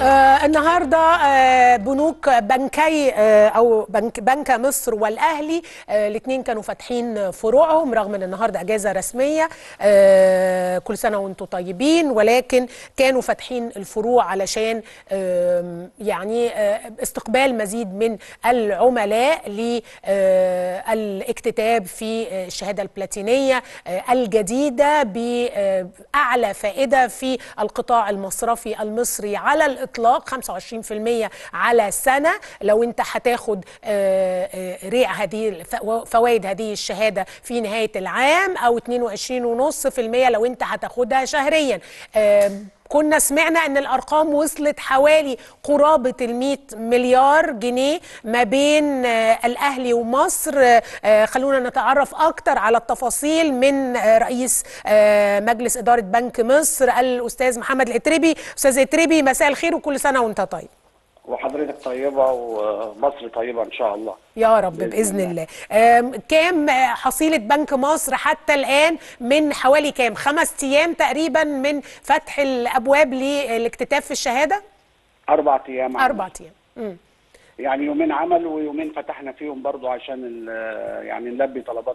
آه النهارده آه بنوك بنكي آه او بنك بنك مصر والاهلي آه الاثنين كانوا فاتحين فروعهم رغم ان النهارده اجازه رسميه آه كل سنه وانتم طيبين ولكن كانوا فاتحين الفروع علشان آه يعني آه استقبال مزيد من العملاء للاكتتاب في آه الشهاده البلاتينيه آه الجديده باعلى فائده في القطاع المصرفي المصري على الاطلاق 25% على سنه لو انت هتاخد ريع هذه فوائد هذه الشهاده في نهايه العام او 22.5% لو انت هتاخدها شهريا كنا سمعنا ان الارقام وصلت حوالي قرابه ال 100 مليار جنيه ما بين الاهلي ومصر خلونا نتعرف اكتر على التفاصيل من رئيس مجلس اداره بنك مصر الاستاذ محمد الاتربي استاذ الاتربي مساء الخير وكل سنه وانت طيب وحضرتك طيبة ومصر طيبة إن شاء الله يا رب بإذن, بإذن الله, الله. كام حصيلة بنك مصر حتى الآن من حوالي كام خمس أيام تقريبا من فتح الأبواب للاكتتاب في الشهادة أربع أيام أربع أيام مم. يعني يومين عمل ويومين فتحنا فيهم برضو عشان يعني نلبي طلبات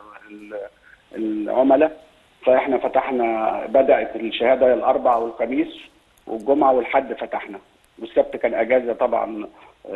العملاء فاحنا فتحنا بدأت الشهادة الأربع والخميس والجمعة والحد فتحنا والسبت كان اجازه طبعا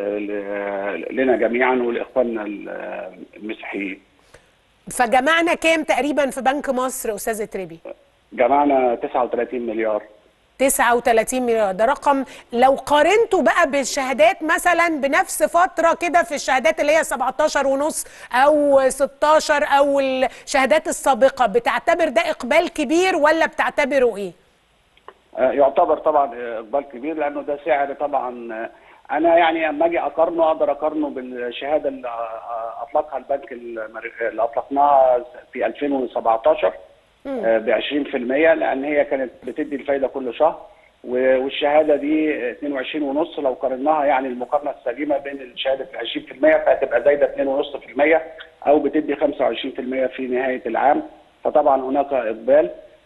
لنا جميعا ولاخواننا المسيحيين. فجمعنا كام تقريبا في بنك مصر استاذ تريبي؟ جمعنا 39 مليار 39 مليار ده رقم لو قارنته بقى بالشهادات مثلا بنفس فتره كده في الشهادات اللي هي 17 ونص او 16 او الشهادات السابقه بتعتبر ده اقبال كبير ولا بتعتبره ايه؟ يعتبر طبعا اقبال كبير لانه ده سعر طبعا انا يعني اما اجي اقارنه اقدر اقارنه بالشهاده اللي اطلقها البنك اللي اطلقناها في 2017 ب 20% لان هي كانت بتدي الفايده كل شهر والشهاده دي 22 ونص لو قارناها يعني المقارنه السليمه بين الشهاده ال 20% فهتبقى زايده 2.5% او بتدي 25% في نهايه العام فطبعا هناك اقبال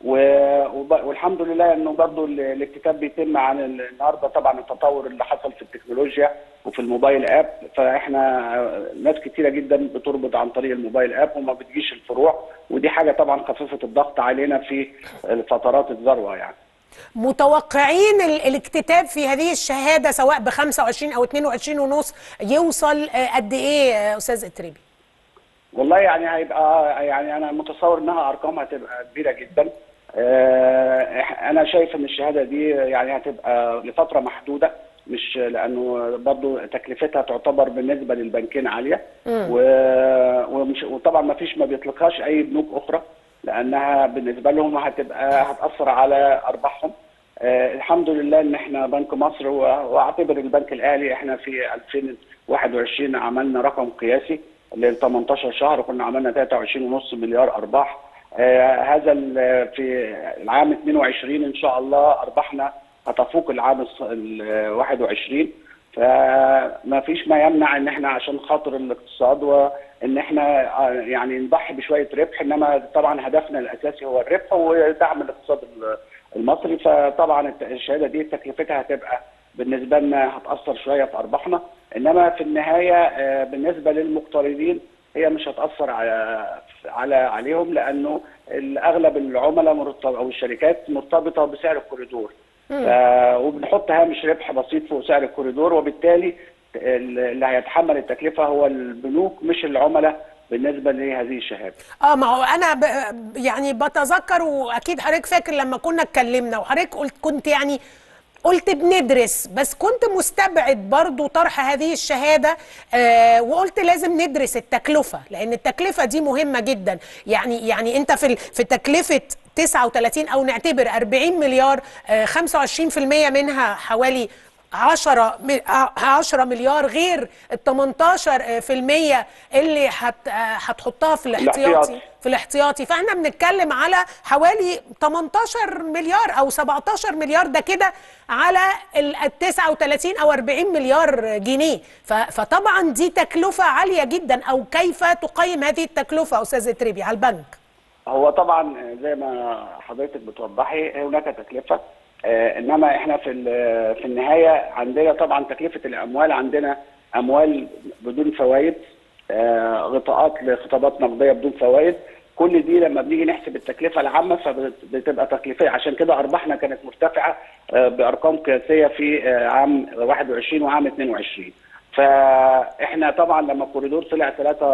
والحمد لله انه برضه الاكتتاب بيتم عن النهارده طبعا التطور اللي حصل في التكنولوجيا وفي الموبايل اب فاحنا ناس كتيره جدا بتربط عن طريق الموبايل اب وما بتجيش الفروع ودي حاجه طبعا خففت الضغط علينا في فترات الذروه يعني. متوقعين الاكتتاب في هذه الشهاده سواء ب 25 او 22 ونص يوصل قد ايه استاذ اتريبي؟ والله يعني هيبقى يعني انا متصور انها ارقام هتبقى كبيره جدا انا شايف ان الشهاده دي يعني هتبقى لفتره محدوده مش لانه برضه تكلفتها تعتبر بالنسبه للبنكين عاليه ومش وطبعا ما فيش ما بيطلقهاش اي بنوك اخرى لانها بالنسبه لهم هتبقى هتاثر على ارباحهم الحمد لله ان احنا بنك مصر واعتبر البنك الاهلي احنا في 2021 عملنا رقم قياسي ل 18 شهر كنا عملنا 23.5 مليار ارباح آه هذا في العام 22 ان شاء الله ارباحنا هتفوق العام ال 21 فما فيش ما يمنع ان احنا عشان خاطر الاقتصاد وان احنا يعني نضحي بشويه ربح انما طبعا هدفنا الاساسي هو الربح ودعم الاقتصاد المصري فطبعا الشهاده دي تكلفتها هتبقى بالنسبه لنا هتاثر شويه في ارباحنا انما في النهايه بالنسبه للمقترضين هي مش هتاثر على على عليهم لانه اغلب العملاء مرتبط او الشركات مرتبطه بسعر الكوريدور وبنحط هامش ربح بسيط فوق سعر الكوريدور وبالتالي اللي هيتحمل التكلفه هو البنوك مش العملاء بالنسبه لهذه الشهاده. اه ما هو انا ب... يعني بتذكر واكيد حضرتك فاكر لما كنا اتكلمنا وحضرتك قلت كنت يعني قلت بندرس بس كنت مستبعد برضو طرح هذه الشهادة آه وقلت لازم ندرس التكلفة لأن التكلفة دي مهمة جدا يعني يعني أنت في في تكلفة 39 أو نعتبر 40 مليار آه 25% منها حوالي 10 10 مليار غير ال 18% اللي هتحطها في الاحتياطي في الاحتياطي فاحنا بنتكلم على حوالي 18 مليار او 17 مليار ده كده على ال 39 او 40 مليار جنيه فطبعا دي تكلفه عاليه جدا او كيف تقيم هذه التكلفه استاذ تريبي على البنك هو طبعا زي ما حضرتك بتوضحي هناك تكلفه آه، انما احنا في ال- في النهايه عندنا طبعا تكلفه الاموال عندنا اموال بدون فوائد آه، غطاءات لخطابات نقديه بدون فوائد كل دي لما بنيجي نحسب التكلفه العامه فبتبقى تكلفه عشان كده ارباحنا كانت مرتفعه آه، بارقام قياسيه في آه، عام 21 وعام 22 فاحنا طبعا لما الكوريدور طلع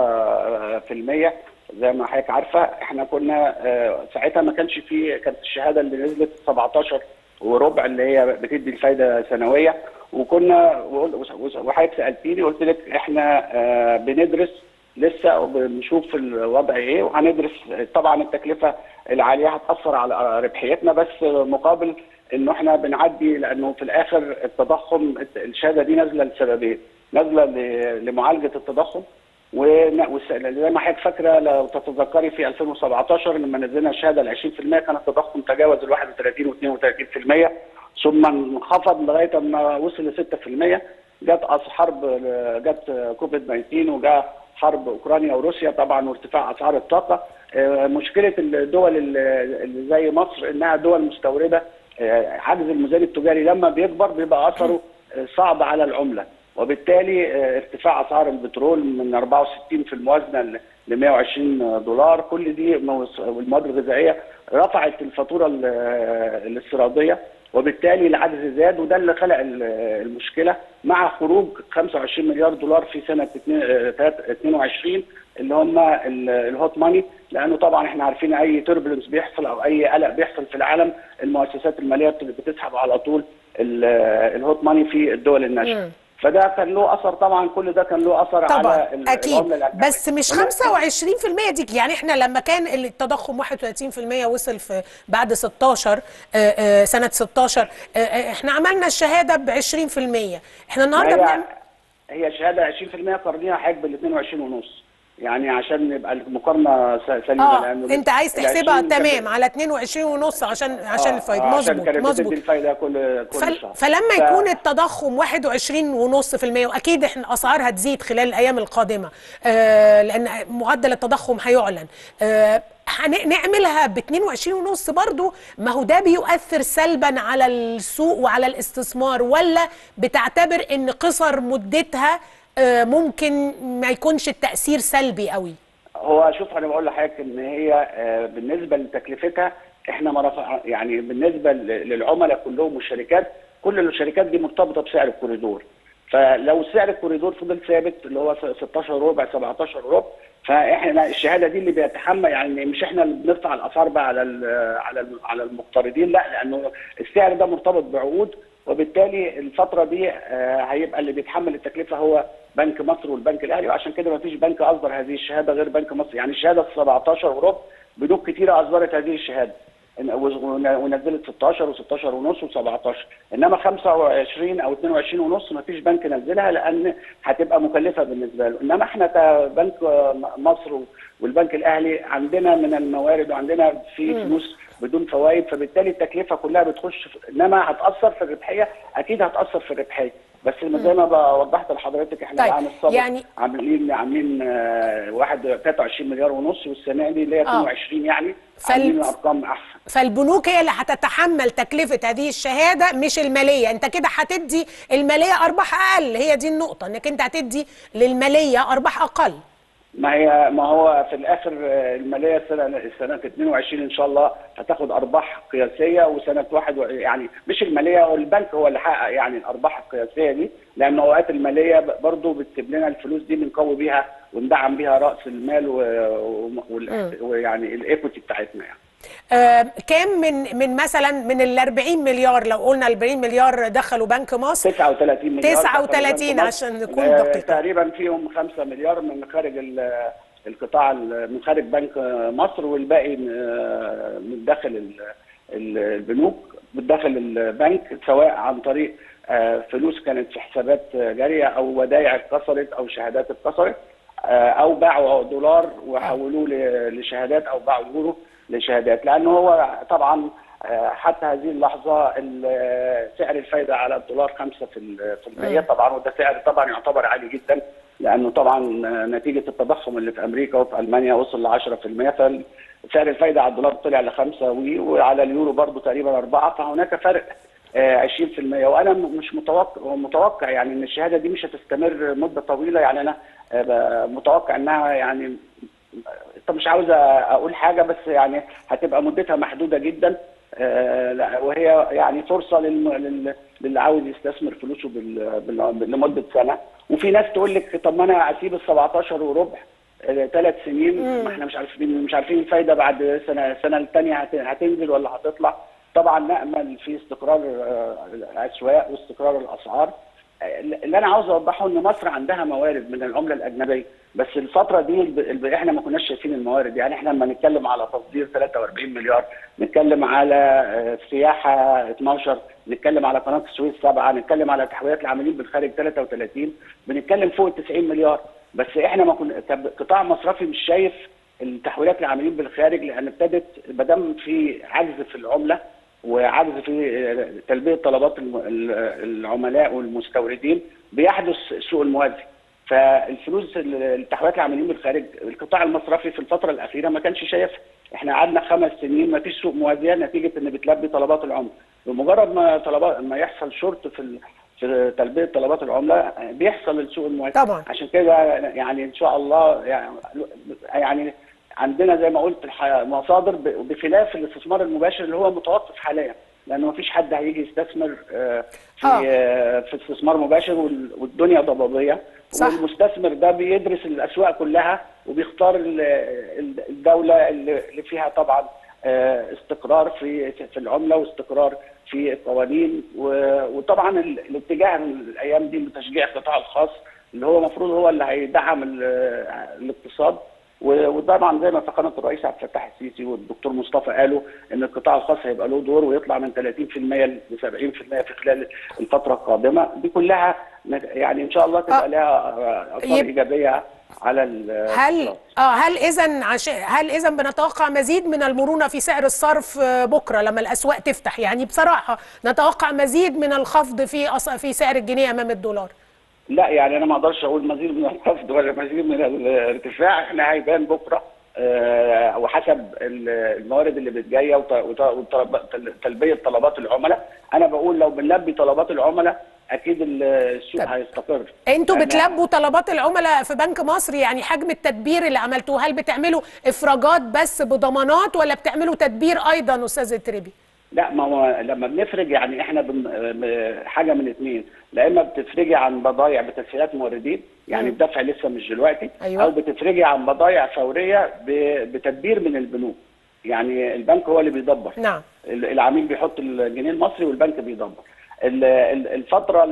3% زي ما حضرتك عارفه احنا كنا آه، ساعتها ما كانش فيه كانت الشهاده اللي نزلت 17 وربع اللي هي بتدي الفايده سنويه وكنا وقل- وحضرتك سالتيني قلت لك احنا آه، بندرس لسه وبنشوف الوضع ايه وهندرس طبعا التكلفه العاليه هتاثر على ربحيتنا بس مقابل انه احنا بنعدي لانه في الاخر التضخم الشهاده دي نازله لسببين نازله ل- لمعالجه التضخم ون- وس- زي ما حضرتك فاكره لو تتذكري في 2017 لما نزلنا الشهاده ل 20% كان التضخم تجاوز ال 31 و 32% ثم انخفض لغايه ما وصل ل 6% جت أس- حرب جت كوفيد 19 وجاء حرب اوكرانيا وروسيا طبعا وارتفاع اسعار الطاقه آه، مشكله الدول اللي اللي زي مصر انها دول مستورده آه، حجز الميزان التجاري لما بيكبر بيبقى اثره آه، صعب على العمله وبالتالي آه، ارتفاع اسعار البترول من 64 في الموازنه ل 120 دولار كل دي موس- والمواد الغذائيه رفعت الفاتوره ال- آه، الاستيراديه وبالتالي العجز زاد وده اللي خلق ال- المشكله مع خروج 25 مليار دولار في سنه 22 اللي هم ال- الهوت ماني لانه طبعا احنا عارفين اي تربلنس بيحصل او اي قلق بيحصل في العالم المؤسسات الماليه بت- بتسحب على طول ال- الهوت ماني في الدول الناشئه مم. فده كان له اثر طبعا كل ده كان له اثر طبعا على ال- اكيد العمله الأجنبية. بس مش ولكن- 25% دي يعني احنا لما كان التضخم 31% وصل في بعد 16 آه، آه، سنه 16 آه، آه، احنا عملنا الشهاده ب 20% احنا النهارده هي بنعمل هي شهاده 20% قارنيها حضرتك بال 22 ونص يعني عشان يبقى المقارنه س- سليمه اه لانه انت عايز ال تحسبها 20 كانت- تمام على 22 ونص عشان عشان آه، الفايده آه، عشان مظبوط كانت بتدي مظبوط الفايده كل كل فل... شهر فلما ف- يكون التضخم 21 ونص في المية واكيد احنا الاسعار هتزيد خلال الايام القادمه آه لان معدل التضخم هيعلن آه هن- نعملها ب 22 ونص برضو ما هو ده بيؤثر سلبا على السوق وعلى الاستثمار ولا بتعتبر ان قصر مدتها آه ممكن ما يكونش التاثير سلبي قوي هو شوف انا بقول لحضرتك ان هي آه، بالنسبه لتكلفتها احنا ما رفع يعني بالنسبه ل- للعملاء كلهم والشركات كل الشركات دي مرتبطه بسعر الكوريدور فلو سعر الكوريدور فضل ثابت اللي هو 16 ربع 17 ربع فاحنا الشهاده دي اللي بيتحمل يعني مش احنا اللي بنرفع الاسعار بقى على ال على ال على المقترضين لا لانه السعر ده مرتبط بعقود وبالتالي الفتره دي آه، هيبقى اللي بيتحمل التكلفه هو بنك مصر والبنك الاهلي وعشان كده ما فيش بنك اصدر هذه الشهاده غير بنك مصر يعني الشهاده 17 وربع بنوك كتيره اصدرت هذه الشهاده إن- ون- ونزلت 16 و16 ونص و17 انما 25 او 22 ونص ما فيش بنك نزلها لان هتبقى مكلفه بالنسبه له انما احنا كبنك مصر والبنك الاهلي عندنا من الموارد وعندنا في فلوس بدون فوائد فبالتالي التكلفه كلها بتخش في انما هتاثر في الربحيه اكيد هتاثر في الربحيه بس زي ما بقى وضحت لحضرتك احنا طيب، العام السابق يعني- عاملين عاملين آه، واحد 23 مليار ونص والسنه دي اللي هي آه. 22 يعني فال- عاملين ارقام احسن فالبنوك هي اللي هتتحمل تكلفة هذه الشهادة مش المالية انت كده هتدي المالية ارباح اقل هي دي النقطة انك انت هتدي للمالية ارباح اقل ما هي ما هو في الاخر آه، الماليه السنه سنه 22 ان شاء الله هتاخد ارباح قياسيه وسنه واحد و- يعني مش الماليه هو البنك هو اللي حقق يعني الارباح القياسيه دي لان اوقات الماليه ب- برضو بتجيب لنا الفلوس دي بنقوي بيها وندعم بيها راس المال و- و- وال- ويعني الايكوتي بتاعتنا يعني آه كام من من مثلا من ال 40 مليار لو قلنا ال 40 مليار دخلوا بنك مصر 39 مليار 39 دخلوا عشان بنك نكون مصر. آه، دقيقين. تقريبا فيهم 5 مليار من خارج ال- القطاع ال- من خارج بنك مصر والباقي آه، من داخل ال- ال- البنوك من داخل البنك سواء عن طريق آه، فلوس كانت في حسابات جاريه او ودائع اتكسرت او شهادات اتكسرت آه، او باعوا دولار وحولوه ل- لشهادات او باعوا يورو لشهادات لانه هو طبعا آه، حتى هذه اللحظه ال- سعر الفايده على الدولار 5% في ال- في المية طبعا وده سعر طبعا يعتبر عالي جدا لانه طبعا نتيجه التضخم اللي في امريكا وفي المانيا وصل ل 10% فسعر الفايده على الدولار طلع ل 5 وعلى اليورو برضه تقريبا 4 فهناك فرق 20% وانا مش متوقع متوقع يعني ان الشهاده دي مش هتستمر مده طويله يعني انا متوقع انها يعني طب مش عاوز اقول حاجه بس يعني هتبقى مدتها محدوده جدا وهي يعني فرصه لل للي عاوز يستثمر فلوسه بال... لمده سنه وفي ناس تقول لك طب ما انا اسيب ال 17 وربع ثلاث سنين ما احنا مش عارفين مش عارفين الفايده بعد سنه السنه الثانيه هتنزل ولا هتطلع طبعا نامل في استقرار الاسواق واستقرار الاسعار اللي انا عاوز اوضحه ان مصر عندها موارد من العمله الاجنبيه بس الفتره دي احنا ما كناش شايفين الموارد يعني احنا لما نتكلم على تصدير 43 مليار نتكلم على سياحه 12 نتكلم على قناه السويس 7 نتكلم على تحويلات العاملين بالخارج 33 بنتكلم فوق ال 90 مليار بس احنا ما كنا قطاع مصرفي مش شايف التحويلات العاملين بالخارج لان ابتدت ما دام في عجز في العمله وعجز في تلبيه طلبات العملاء والمستوردين بيحدث السوق الموازي فالفلوس التحويلات العاملين بالخارج القطاع المصرفي في الفتره الاخيره ما كانش شايفها احنا قعدنا خمس سنين ما فيش سوق موازيه نتيجه ان بتلبي طلبات العمله بمجرد ما طلبات ما يحصل شورت في في تلبيه طلبات العمله بيحصل السوق الموازي طبعا عشان كده يعني ان شاء الله يعني, يعني عندنا زي ما قلت مصادر بخلاف الاستثمار المباشر اللي هو متوقف حاليا لانه ما فيش حد هيجي يستثمر في آه. في استثمار مباشر والدنيا ضبابيه صح. والمستثمر ده بيدرس الاسواق كلها وبيختار الدوله اللي فيها طبعا استقرار في في العمله واستقرار في القوانين وطبعا الاتجاه الايام دي لتشجيع القطاع الخاص اللي هو المفروض هو اللي هيدعم الاقتصاد وطبعا زي ما فخامه الرئيس عبد الفتاح السيسي والدكتور مصطفى قالوا ان القطاع الخاص هيبقى له دور ويطلع من 30% ل 70% في خلال الفتره القادمه دي كلها يعني ان شاء الله تبقى لها اثار يب... ايجابيه على هل اه هل اذا عش... هل اذا بنتوقع مزيد من المرونه في سعر الصرف بكره لما الاسواق تفتح يعني بصراحه نتوقع مزيد من الخفض في أص... في سعر الجنيه امام الدولار لا يعني انا ما اقدرش اقول مزيد من الخفض ولا مزيد من الارتفاع احنا هيبان بكره أه وحسب الموارد اللي بتجايه وتلبيه طلبات العملاء انا بقول لو بنلبي طلبات العملاء اكيد السوق هيستقر انتوا بتلبوا طلبات العملاء في بنك مصر يعني حجم التدبير اللي عملتوه هل بتعملوا افراجات بس بضمانات ولا بتعملوا تدبير ايضا استاذ التربي لا ما هو لما بنفرج يعني احنا بن... حاجه من اثنين لا اما بتفرجي عن بضايع بتسهيلات موردين يعني الدفع لسه مش دلوقتي أيوة. او بتفرجي عن بضايع فوريه ب... بتدبير من البنوك يعني البنك هو اللي بيدبر نعم العميل بيحط الجنيه المصري والبنك بيدبر الفترة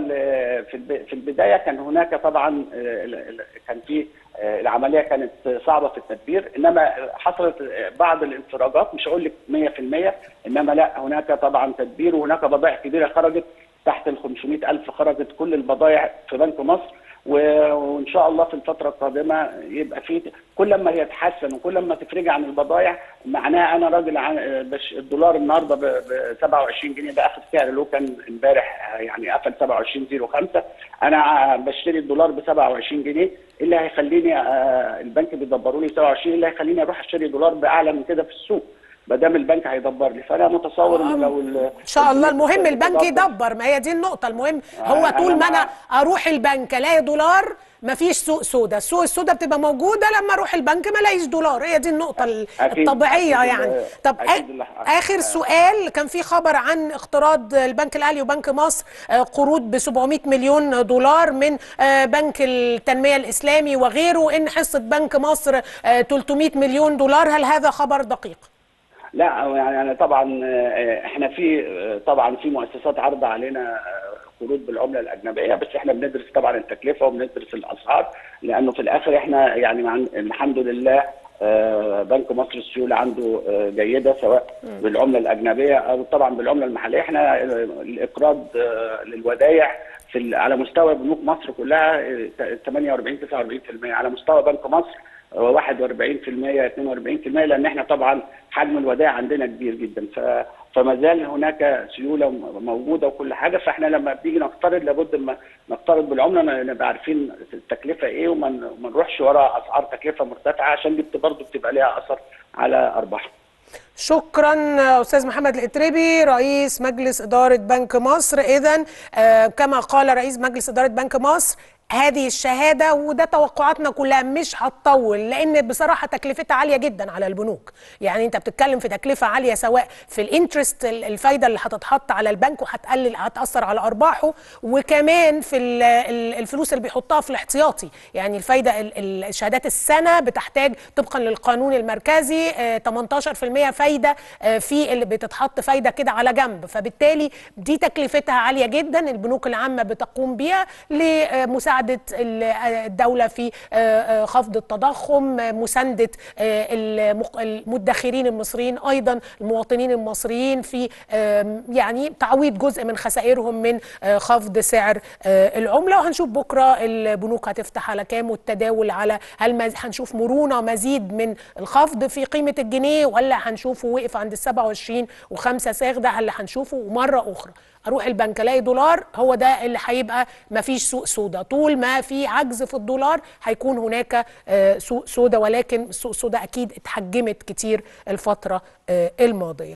في البداية كان هناك طبعا كان في العملية كانت صعبة في التدبير إنما حصلت بعض الانفراجات مش هقول لك 100% إنما لا هناك طبعا تدبير وهناك بضائع كبيرة خرجت تحت ال 500 ألف خرجت كل البضائع في بنك مصر وان شاء الله في الفتره القادمه يبقى في كل ما يتحسن وكل ما تفرجي عن البضائع معناها انا راجل عن الدولار النهارده ب 27 جنيه ده اخر سعر له كان امبارح يعني قفل 27.05 انا بشتري الدولار ب 27 جنيه اللي هيخليني البنك بيدبروا لي 27 اللي هيخليني اروح اشتري دولار باعلى من كده في السوق ما دام البنك هيدبر لي فانا متصور ان لو ان شاء الله المهم البنك يدبر ما هي دي النقطه المهم هو طول ما انا اروح البنك الاقي دولار ما فيش سوق سودا السوق السودا بتبقى موجوده لما اروح البنك ما الاقيش دولار هي دي النقطه أكيد الطبيعيه أكيد يعني طب أكيد اخر سؤال كان في خبر عن اقتراض البنك الاهلي وبنك مصر قروض ب 700 مليون دولار من بنك التنميه الاسلامي وغيره ان حصه بنك مصر 300 مليون دولار هل هذا خبر دقيق لا يعني أنا طبعا احنا في طبعا في مؤسسات عرض علينا قروض بالعمله الاجنبيه بس احنا بندرس طبعا التكلفه وبندرس الاسعار لانه في الاخر احنا يعني مع الحمد لله بنك مصر السيوله عنده جيده سواء بالعمله الاجنبيه او طبعا بالعمله المحليه احنا الاقراض للودائع في على مستوى بنوك مصر كلها 48 49% على مستوى بنك مصر 41% 42% لان احنا طبعا حجم الودائع عندنا كبير جدا ف فما زال هناك سيوله موجوده وكل حاجه فاحنا لما بنيجي نقترض لابد ما نقترض بالعمله نبقى عارفين التكلفه ايه وما نروحش ورا اسعار تكلفه مرتفعه عشان دي برضه بتبقى ليها اثر على ارباحنا. شكرا استاذ محمد الاتربي رئيس مجلس اداره بنك مصر اذا كما قال رئيس مجلس اداره بنك مصر هذه الشهاده وده توقعاتنا كلها مش هتطول لان بصراحه تكلفتها عاليه جدا على البنوك يعني انت بتتكلم في تكلفه عاليه سواء في الانترست الفايده اللي هتتحط على البنك وهتقلل هتاثر على ارباحه وكمان في الفلوس اللي بيحطها في الاحتياطي يعني الفايده الشهادات السنه بتحتاج طبقا للقانون المركزي 18% فايده في اللي بتتحط فايده كده على جنب فبالتالي دي تكلفتها عاليه جدا البنوك العامه بتقوم بيها لمساعده مساعدة الدولة في خفض التضخم مساندة المدخرين المصريين أيضا المواطنين المصريين في يعني تعويض جزء من خسائرهم من خفض سعر العملة وهنشوف بكرة البنوك هتفتح على كام والتداول على هل هنشوف مرونة مزيد من الخفض في قيمة الجنيه ولا هنشوفه وقف عند ال 27 و5 ساغ ده اللي هنشوفه مرة أخرى اروح البنك الاقي دولار هو ده اللي هيبقى ما فيش سوق سودا طول ما في عجز في الدولار هيكون هناك سوق سودا ولكن السوق سودا اكيد اتحجمت كتير الفتره الماضيه